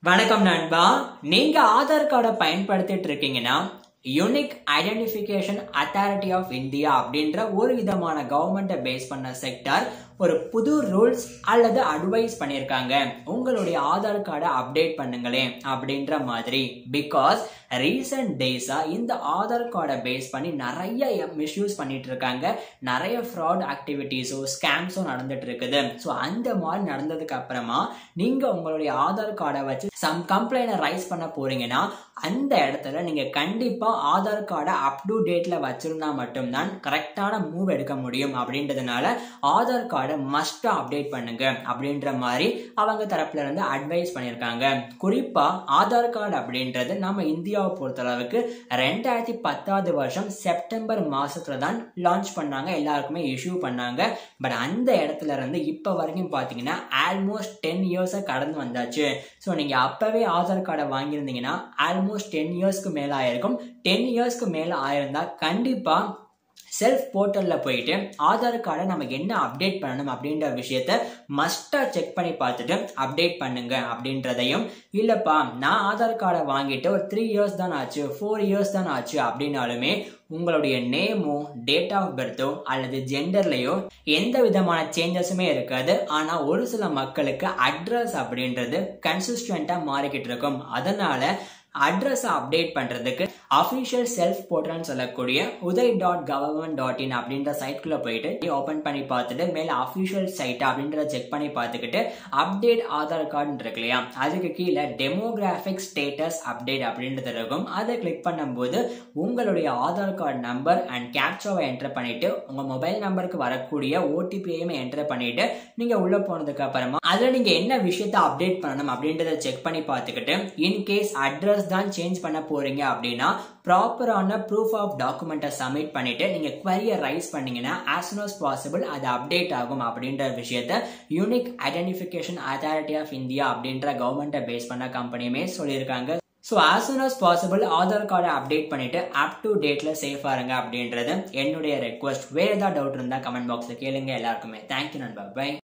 வணக்கம் நண்பா நீங்க ஆதார் கார்டை பயன்படுத்திட்டு இருக்கீங்கன்னா unique identification authority of India அப்படின்ற ஒரு விதமான கவர்மெண்ட்டை பேஸ் பண்ண செக்டார் ஒரு புது ரூல்ஸ் அல்லது அட்வைஸ் பண்ணியிருக்காங்க உங்களுடைய ஆதார் கார்டை அப்டேட் பண்ணுங்களேன் அப்படின்ற மாதிரி பிகாஸ் ரீசன்ட் டேஸா இந்த ஆதார் கார்டை பேஸ் பண்ணி நிறைய மிஸ்யூஸ் பண்ணிட்டு இருக்காங்க நிறைய ஃப்ராட் ஆக்டிவிட்டீஸோ ஸ்கேம்ஸோ நடந்துட்டு இருக்குது ஸோ அந்த மாதிரி நடந்ததுக்கு அப்புறமா நீங்க உங்களுடைய ஆதார் கார்டை வச்சு சம் கம்ப்ளைண்ட் ரைஸ் பண்ண போறீங்கன்னா அந்த இடத்துல நீங்க கண்டிப்பா ஆதார் கார்டை அப் டு டேட்ல வச்சிருந்தா மட்டும்தான் கரெக்டான மூவ் எடுக்க முடியும் அப்படின்றதுனால ஆதார் கார்டை மஸ்ட் அப்டேட் பண்ணுங்க அப்படின்ற மாதிரி அவங்க தரப்புல இருந்து அட்வைஸ் பண்ணியிருக்காங்க குறிப்பா ஆதார் கார்டு அப்படின்றது நம்ம இந்தியாவை பொறுத்தளவுக்கு ரெண்டாயிரத்தி பத்தாவது வருஷம் செப்டம்பர் மாசத்துல தான் லான்ச் பண்ணாங்க எல்லாருக்குமே இஷ்யூ பண்ணாங்க பட் அந்த இடத்துல இருந்து இப்போ வரைக்கும் பார்த்தீங்கன்னா ஆல்மோஸ்ட் டென் இயர்ஸை கடந்து வந்தாச்சு ஸோ நீங்கள் அப்போவே ஆதார் கார்டை வாங்கியிருந்தீங்கன்னா ஆல்மோஸ்ட் டென் இயர்ஸ்க்கு மேலே ஆயிருக்கும் டென் இயர்ஸ்க்கு மேலே ஆயிருந்தா கண்டிப்பாக செல்ஃப் போர்ட்டலில் போயிட்டு ஆதார் கார்டை நம்ம என்ன அப்டேட் பண்ணணும் அப்படின்ற விஷயத்த மஸ்ட்டாக செக் பண்ணி பார்த்துட்டு அப்டேட் பண்ணுங்க அப்படின்றதையும் இல்லைப்பா நான் ஆதார் கார்டை வாங்கிட்டு ஒரு த்ரீ இயர்ஸ் தான் ஆச்சு ஃபோர் இயர்ஸ் தான் ஆச்சு அப்படின்னாலுமே உங்களுடைய நேமோ டேட் ஆஃப் பர்த்தோ அல்லது ஜெண்டர்லையோ எந்த விதமான சேஞ்சஸுமே இருக்காது ஆனால் ஒரு சில மக்களுக்கு அட்ரஸ் அப்படின்றது கன்சிஸ்டண்ட்டாக மாறிக்கிட்டு இருக்கும் அதனால அட்ரஸை அப்டேட் பண்ணுறதுக்கு அஃபிஷியல் செல்ஃப் போர்ட்டல்னு சொல்லக்கூடிய UIDAI dot government dot in அப்படின்ற சைட்குள்ளே போயிட்டு ஓப்பன் பண்ணி பார்த்துட்டு மேலே அஃபிஷியல் சைட் அப்படின்றத செக் பண்ணி பார்த்துக்கிட்டு அப்டேட் ஆதார் கார்டு இருக்கு இல்லையா அதுக்கு கீழே டெமோகிராஃபிக் ஸ்டேட்டஸ் அப்டேட் அப்படின்றது இருக்கும் அதை கிளிக் பண்ணும்போது உங்களுடைய ஆதார் கார்டு நம்பர் அண்ட் கேப்சாவை என்டர் பண்ணிட்டு உங்கள் மொபைல் நம்பருக்கு வரக்கூடிய ஓடிபியையும் என்டர் பண்ணிட்டு நீங்கள் உள்ளே போனதுக்கு அப்புறமா அதில் நீங்கள் என்ன விஷயத்த அப்டேட் பண்ணணும் அப்படின்றத செக் பண்ணி பார்த்துக்கிட்டு இன்கேஸ் அட்ரஸ் தான் சேஞ்ச் பண்ண போறீங்க அப்படின்னா ப்ராப்பரான ப்ரூஃப் ஆஃப் டாக்குமெண்ட்டை சப்மிட் பண்ணிட்டு நீங்க குவரியை ரைஸ் பண்ணீங்கன்னா ஆஸ் சூன் அஸ் பாசிபிள் அது அப்டேட் ஆகும் அப்படின்ற விஷயத்த unique identification authority of India அப்படின்ற கவர்மெண்ட்டை பேஸ் பண்ண கம்பெனியுமே சொல்லியிருக்காங்க so as soon as possible Aadhaar கார்டை அப்டேட் பண்ணிட்டு அப் டு டேட்ல சேஃபாக இருங்க அப்படின்றது என்னுடைய ரெக்வஸ்ட் வேறு ஏதாவது டவுட் இருந்தால் கமெண்ட் பாக்ஸில் கேளுங்க எல்லாருக்குமே தேங்க்யூ நண்பா பை